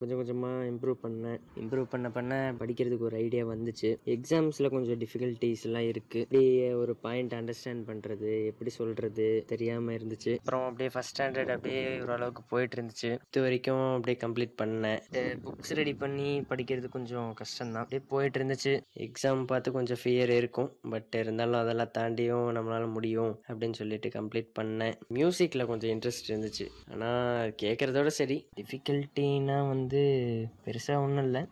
கொஞ்சம் கொஞ்சமாக இம்ப்ரூவ் பண்ணேன் இம்ப்ரூவ் பண்ண பண்ண படிக்கிறதுக்கு ஒரு ஐடியா வந்துச்சு எக்ஸாம்ஸில் கொஞ்சம் டிஃபிகல்ட்டிஸ் எல்லாம் இருக்குது அப்படியே ஒரு பாயிண்ட் அண்டர்ஸ்டாண்ட் பண்ணுறது எப்படி சொல்கிறது தெரியாமல் இருந்துச்சு அப்புறம் அப்படியே ஃபஸ்ட் ஸ்டாண்டர்ட் அப்படியே ஓரளவுக்கு போயிட்டு இருந்துச்சு இது வரைக்கும் அப்படியே கம்ப்ளீட் பண்ணேன் புக்ஸ் ரெடி பண்ணி படிக்கிறது கொஞ்சம் கஷ்டம்தான் அப்படியே போயிட்டு இருந்துச்சு எக்ஸாம் பார்த்து கொஞ்சம் ஃபியர் இருக்கும் பட் இருந்தாலும் அதெல்லாம் தாண்டியும் நம்மளால முடியும் அப்படின்னு சொல்லிட்டு கம்ப்ளீட் பண்ணேன் மியூசிக்கில் கொஞ்சம் இன்ட்ரெஸ்ட் இருந்துச்சு ஆனால் கேட்குறதோட சரி டிஃபிகல்ட்டினா வந்து பெருசாக ஒன்றும் இல்லை